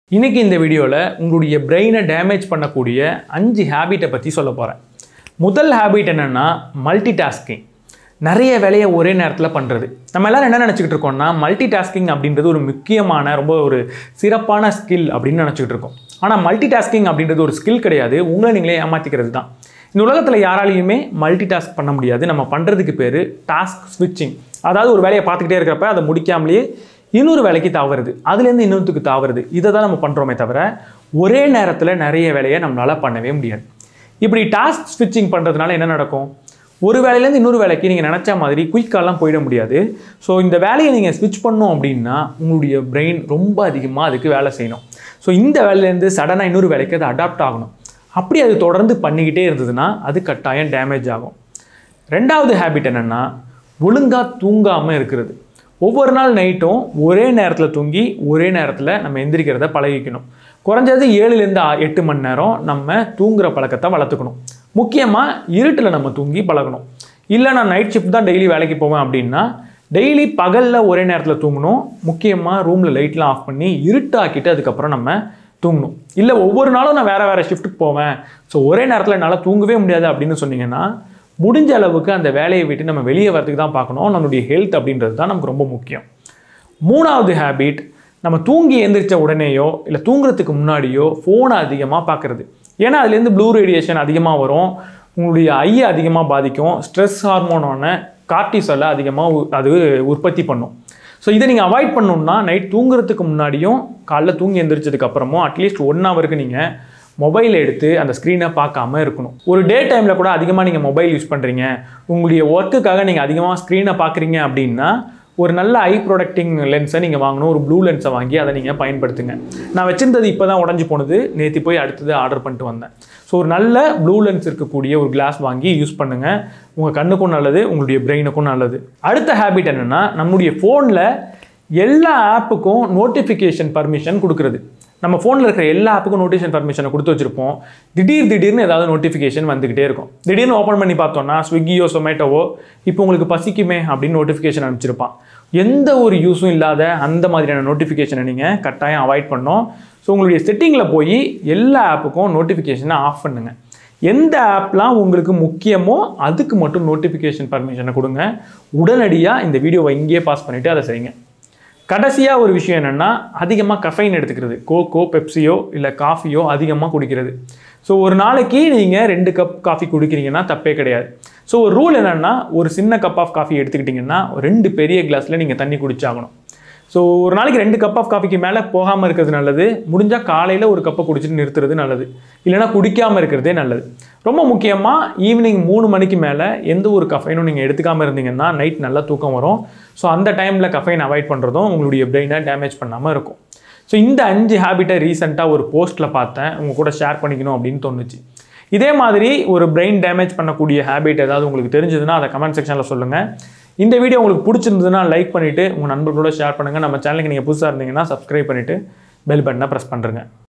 இன்னைக்கு இந்த வீடியோவில் உங்களுடைய பிரெயினை டேமேஜ் பண்ணக்கூடிய அஞ்சு ஹேபிட்டை பற்றி சொல்ல போகிறேன் முதல் ஹேபிட் என்னென்னா மல்டி டாஸ்கிங் நிறைய வேலையை ஒரே நேரத்தில் பண்ணுறது நம்ம எல்லாரும் என்ன நினச்சிக்கிட்டு இருக்கோம்னா மல்டி டாஸ்கிங் அப்படின்றது ஒரு முக்கியமான ரொம்ப ஒரு சிறப்பான ஸ்கில் அப்படின்னு நினச்சிக்கிட்டு இருக்கோம் ஆனால் மல்டி டாஸ்கிங் அப்படின்றது ஒரு ஸ்கில் கிடையாது உங்களை நீங்களே ஏமாற்றிக்கிறது தான் இந்த உலகத்தில் யாராலையுமே மல்டி டாஸ்க் பண்ண முடியாது நம்ம பண்ணுறதுக்கு பேர் டாஸ்க் ஸ்விட்சிங் அதாவது ஒரு வேலையை பார்த்துக்கிட்டே இருக்கிறப்ப அதை முடிக்காமலேயே இன்னொரு வேலைக்கு தாவறது அதுலேருந்து இன்னொருத்துக்கு தாவறது இதை தான் நம்ம பண்ணுறோமே தவிர ஒரே நேரத்தில் நிறைய வேலையை நம்மளால் பண்ணவே முடியாது இப்படி டாஸ்க் ஸ்விட்சிங் பண்ணுறதுனால என்ன நடக்கும் ஒரு வேலையிலேருந்து இன்னொரு வேலைக்கு நீங்கள் நினச்ச மாதிரி குயிக்காலாம் போயிட முடியாது ஸோ இந்த வேலையை நீங்கள் ஸ்விட்ச் பண்ணோம் அப்படின்னா உங்களுடைய பிரெயின் ரொம்ப அதிகமாக அதுக்கு வேலை செய்யணும் ஸோ இந்த வேலையிலேருந்து சடனாக இன்னொரு வேலைக்கு அது அடாப்ட் ஆகணும் அப்படி அது தொடர்ந்து பண்ணிக்கிட்டே இருந்ததுன்னா அது கட்டாயம் டேமேஜ் ஆகும் ரெண்டாவது ஹேபிட் என்னென்னா ஒழுங்காக தூங்காமல் இருக்கிறது ஒவ்வொரு நாள் நைட்டும் ஒரே நேரத்தில் தூங்கி ஒரே நேரத்தில் நம்ம எந்திரிக்கிறத பழகிக்கணும் குறைஞ்சது ஏழுலேருந்து ஆ- எட்டு மணி நேரம் நம்ம தூங்குற பழக்கத்தை வளர்த்துக்கணும் முக்கியமாக இருட்டில் நம்ம தூங்கி பழகணும் இல்லை நான் நைட் ஷிஃப்ட் தான் டெய்லி வேலைக்கு போவேன் அப்படின்னா டெய்லி பகலில் ஒரே நேரத்தில் தூங்கணும் முக்கியமாக ரூமில் லைட்லாம் ஆஃப் பண்ணி இருட்டாக்கிட்டு அதுக்கப்புறம் நம்ம தூங்கணும் இல்லை ஒவ்வொரு நாளும் நான் வேறு வேறு ஷிஃப்ட்டுக்கு போவேன் ஸோ ஒரே நேரத்தில் என்னால் தூங்கவே முடியாது அப்படின்னு சொன்னீங்கன்னா முடிஞ்ச அளவுக்கு அந்த வேலையை விட்டு நம்ம வெளியே வரதுக்கு தான் பார்க்கணும் நம்மளுடைய ஹெல்த் அப்படின்றது தான் நமக்கு ரொம்ப முக்கியம் மூணாவது ஹேபிட் நம்ம தூங்கி எந்திரிச்ச உடனேயோ இல்லை தூங்குறதுக்கு முன்னாடியோ ஃபோனை அதிகமாக பார்க்குறது ஏன்னா அதுலேருந்து ப்ளூ ரேடியேஷன் அதிகமாக வரும் உங்களுடைய ஐயை அதிகமாக பாதிக்கும் ஸ்ட்ரெஸ் ஹார்மோனான கார்டிசோலை அதிகமாக அது உற்பத்தி பண்ணும் ஸோ இதை நீங்கள் அவாய்ட் பண்ணணும்னா நைட் தூங்குறதுக்கு முன்னாடியும் காலைல தூங்கி எந்திரிச்சதுக்கு அப்புறமும் அட்லீஸ்ட் ஒன் ஹவருக்கு நீங்கள் மொபைல் எடுத்து அந்த ஸ்க்ரீனை பார்க்காம இருக்கணும் ஒரு டே டைமில் கூட அதிகமாக நீங்கள் மொபைல் யூஸ் பண்ணுறீங்க உங்களுடைய ஒர்க்குக்காக நீங்கள் அதிகமாக ஸ்க்ரீனை பார்க்குறீங்க அப்படின்னா ஒரு நல்ல ஐ ப்ரொடக்டிங் லென்ஸை நீங்கள் வாங்கணும் ஒரு ப்ளூ லென்ஸை வாங்கி அதை நீங்கள் பயன்படுத்துங்க நான் வச்சிருந்தது இப்போ தான் உடஞ்சி போனது நேற்று போய் அடுத்தது ஆர்டர் பண்ணிட்டு வந்தேன் ஸோ ஒரு நல்ல ப்ளூ லென்ஸ் இருக்கக்கூடிய ஒரு கிளாஸ் வாங்கி யூஸ் பண்ணுங்கள் உங்கள் கண்ணுக்கும் நல்லது உங்களுடைய பிரெயினுக்கும் நல்லது அடுத்த ஹேபிட் என்னென்னா நம்முடைய ஃபோனில் எல்லா ஆப்புக்கும் நோட்டிஃபிகேஷன் பர்மிஷன் கொடுக்குறது நம்ம ஃபோனில் இருக்கிற எல்லா ஆப்புக்கும் நோட்டிஃபிகேஷன் பர்மிஷனை கொடுத்து வச்சிருப்போம் திடீர் திடீர்னு ஏதாவது நோட்டிஃபிகேஷன் வந்துக்கிட்டே இருக்கும் திடீர்னு ஓப்பன் பண்ணி பார்த்தோம்னா ஸ்விக்கியோ சொமேட்டோவோ இப்போ உங்களுக்கு பசிக்குமே அப்படின்னு நோட்டிஃபிகேஷன் அனுப்பிச்சிருப்பான் எந்த ஒரு யூஸும் இல்லாத அந்த மாதிரியான நோட்டிஃபிகேஷனை நீங்கள் கட்டாயம் அவாய்ட் பண்ணோம் ஸோ உங்களுடைய செட்டிங்கில் போய் எல்லா ஆப்புக்கும் நோட்டிஃபிகேஷனை ஆஃப் பண்ணுங்கள் எந்த ஆப்லாம் உங்களுக்கு முக்கியமோ அதுக்கு மட்டும் நோட்டிஃபிகேஷன் பர்மிஷனை கொடுங்க உடனடியாக இந்த வீடியோவை இங்கேயே பாஸ் பண்ணிவிட்டு அதை செய்யுங்க கடைசியாக ஒரு விஷயம் என்னென்னா அதிகமாக கஃபைன் எடுத்துக்கிறது கோகோ பெப்சியோ இல்லை காஃபியோ அதிகமாக குடிக்கிறது ஸோ ஒரு நாளைக்கு நீங்கள் ரெண்டு கப் காஃபி குடிக்கிறீங்கன்னா தப்பே கிடையாது ஸோ ஒரு ரூல் என்னென்னா ஒரு சின்ன கப் ஆஃப் காஃபி எடுத்துக்கிட்டிங்கன்னா ஒரு ரெண்டு பெரிய கிளாஸில் நீங்கள் தண்ணி குடிச்சாகணும் ஸோ ஒரு நாளைக்கு ரெண்டு கப் ஆஃப் காஃபிக்கு மேலே போகாமல் இருக்கிறது நல்லது முடிஞ்சால் காலையில் ஒரு கப்பை குடிச்சிட்டு நிறுத்துறது நல்லது இல்லைன்னா குடிக்காமல் இருக்கிறதே நல்லது ரொம்ப முக்கியமாக ஈவினிங் மூணு மணிக்கு மேலே எந்த ஒரு கஃபைனும் நீங்கள் எடுத்துக்காமல் இருந்தீங்கன்னா நைட் நல்லா தூக்கம் வரும் ஸோ அந்த டைமில் கஃபைன் அவாய்ட் பண்ணுறதும் உங்களுடைய பிரெயினை டேமேஜ் பண்ணாமல் இருக்கும் ஸோ இந்த அஞ்சு ஹேபிட்டை ரீசெண்டாக ஒரு போஸ்ட்டில் பார்த்தேன் உங்கள் கூட ஷேர் பண்ணிக்கணும் அப்படின்னு தோணுச்சு இதே மாதிரி ஒரு பிரெயின் டேமேஜ் பண்ணக்கூடிய ஹேபிட் ஏதாவது உங்களுக்கு தெரிஞ்சதுன்னா அதை கமெண்ட் செக்ஷனில் சொல்லுங்கள் இந்த வீடியோ உங்களுக்கு பிடிச்சிருந்ததுன்னா லைக் பண்ணிவிட்டு உங்கள் நண்பர்களோட ஷேர் பண்ணுங்கள் நம்ம சேனலுக்கு நீங்கள் புதுசாக இருந்தீங்கன்னா சப்ஸ்கிரைப் பண்ணிவிட்டு பெல் பட்டனை ப்ரெஸ் பண்ணுறேங்க